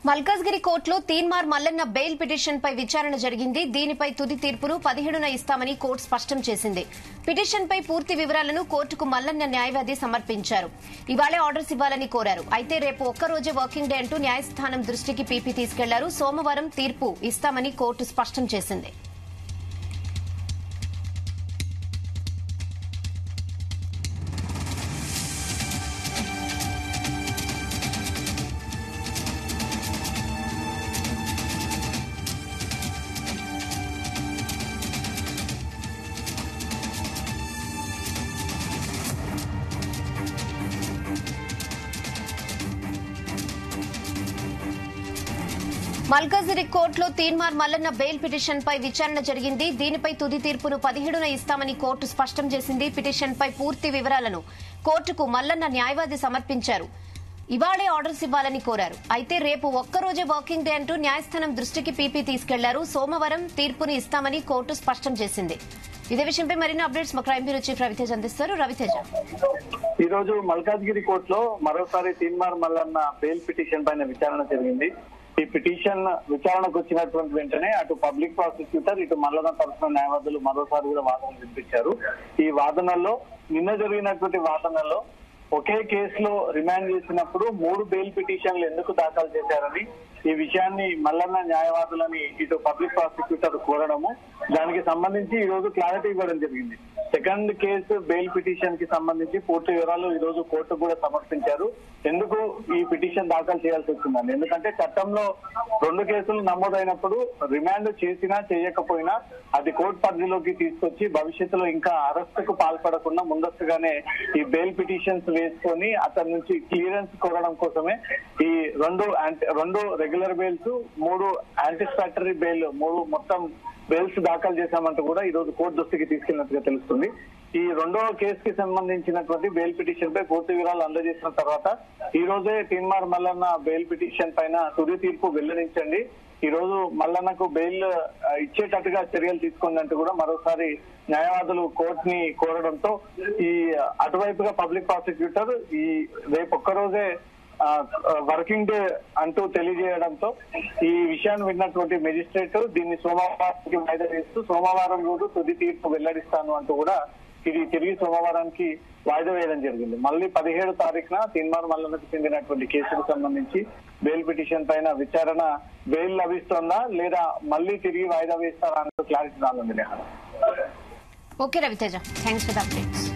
మల్కాజ్గిరి కోర్టులో Teenmar Mallanna bail petition పై విచారణ జరిగింది దీనిపై తుది తీర్పును పదిహేడున ఇస్తామని కోర్టు స్పష్టం చేసింది పిటిషన్ పై పూర్తి వివరాలను కోర్టుకు మల్లన్న న్యాయవాది సమర్పించారు ఇవాళే ఆర్డర్స్ ఇవ్వాలని కోరారు అయితే రేపు ఒక్కరోజే వర్కింగ్ డే అంటూ న్యాయస్థానం దృష్టికి పీపీ తీసుకెళ్లారు సోమవారం తీర్పు ఇస్తామని కోర్టు స్పష్టం చేసింది మల్కాజిరి కోర్టులో తీన్మార్ మల్లన్న బెయిల్ పిటిషన్ పై విచారణ జరిగింది దీనిపై తుది తీర్పును పదిహేడున ఇస్తామని కోర్టు స్పష్టం చేసింది పిటిషన్ పై పూర్తి వివరాలను కోర్టుకు మల్లన్న న్యాయవాది సమర్పించారు ఇవాళే ఆర్డర్స్ ఇవ్వాలని కోరారు అయితే రేపు ఒక్కరోజే వర్కింగ్ డే అంటూ న్యాయస్థానం దృష్టికి పీపీ తీసుకెళ్లారు సోమవారం తీర్పుని ఇస్తామని కోర్టు స్పష్టం చేసింది ఇదే విషయంపై మరిన్ని అప్డేట్స్ మా క్రైమ్ బ్యూరో చీఫ్ రవితేజ్ అందిస్తారు రవితేజ ఈ రోజు మల్కాజ్గిరి కోర్టులో మరోసారి తీన్మార్ మల్లన్న బెయిల్ పిటిషన్ పైన విచారణ జరిగింది ఈ పిటిషన్ విచారణకు వచ్చినటువంటి వెంటనే అటు పబ్లిక్ ప్రాసిక్యూటర్ ఇటు మల్లన్న తరఫున న్యాయవాదులు మరోసారి కూడా వాదనలు వినిపించారు ఈ వాదనల్లో నిన్న జరిగినటువంటి వాదనలో ఒకే కేసులో రిమాండ్ చేసినప్పుడు మూడు బెయిల్ పిటిషన్లు ఎందుకు దాఖలు చేశారని ఈ విషయాన్ని మల్లన్న న్యాయవాదులని ఇటు పబ్లిక్ ప్రాసిక్యూటర్ కోరడము దానికి సంబంధించి ఈ రోజు క్లారిటీ ఇవ్వడం జరిగింది సెకండ్ కేసు బెయిల్ పిటిషన్ కి సంబంధించి పూర్తి వివరాలు ఈ రోజు కోర్టు కూడా సమర్పించారు ఎందుకు ఈ పిటిషన్ దాఖలు చేయాల్సి వచ్చిందండి ఎందుకంటే చట్టంలో రెండు కేసులు నమోదైనప్పుడు రిమాండ్ చేసినా చేయకపోయినా అది కోర్టు పరిధిలోకి తీసుకొచ్చి భవిష్యత్తులో ఇంకా అరెస్ట్ కు పాల్పడకుండా ముందస్తుగానే ఈ బెయిల్ పిటిషన్స్ వేసుకొని అతని నుంచి క్లియరెన్స్ కోరడం కోసమే ఈ రెండు యాంటీ- రెండు రెగ్యులర్ బెయిల్స్ మూడు యాంటిస్పాటరీ బెయిల్ మూడు మొత్తం బెయిల్స్ దాఖలు చేశామంటూ కూడా ఈ రోజు కోర్టు దృష్టికి తీసుకెళ్లినట్టుగా తెలుస్తుంది ఈ రెండవ కేసుకి సంబంధించినటువంటి బెయిల్ పిటిషన్ పై పూర్తి వివరాలు అందజేసిన తర్వాత ఈ రోజే తీన్మార్ మల్లన్న బెయిల్ పిటిషన్ పైన తుది తీర్పు వెల్లడించండి ఈ రోజు మల్లన్నకు బెయిల్ ఆ, ఇచ్చేటట్టుగా చర్యలు తీసుకోండి అంటూ కూడా మరోసారి న్యాయవాదులు కోర్టుని కోరడంతో ఈ అటువైపుగా పబ్లిక్ ప్రాసిక్యూటర్ ఈ రేపు ఒక్కరోజే వర్కింగ్ డే అంటూ తెలియజేయడంతో ఈ విషయాన్ని విన్నటువంటి మెజిస్ట్రేట్ దీన్ని సోమవారానికి వాయిదా వేస్తూ సోమవారం రోజు తుది తీర్పు వెల్లడిస్తాను అంటూ కూడా ఇది తిరిగి సోమవారానికి వాయిదా వేయడం జరిగింది మళ్ళీ పదిహేడు తారీఖున తీన్మార్ మల్లన్నకు చెందినటువంటి కేసుకు సంబంధించి బెయిల్ పిటిషన్ పైన విచారణ బెయిల్ లభిస్తోందా లేదా మళ్ళీ తిరిగి వాయిదా వేస్తారా అంటూ క్లారిటీ రానుంది Neha okay Raviteja thanks for the updates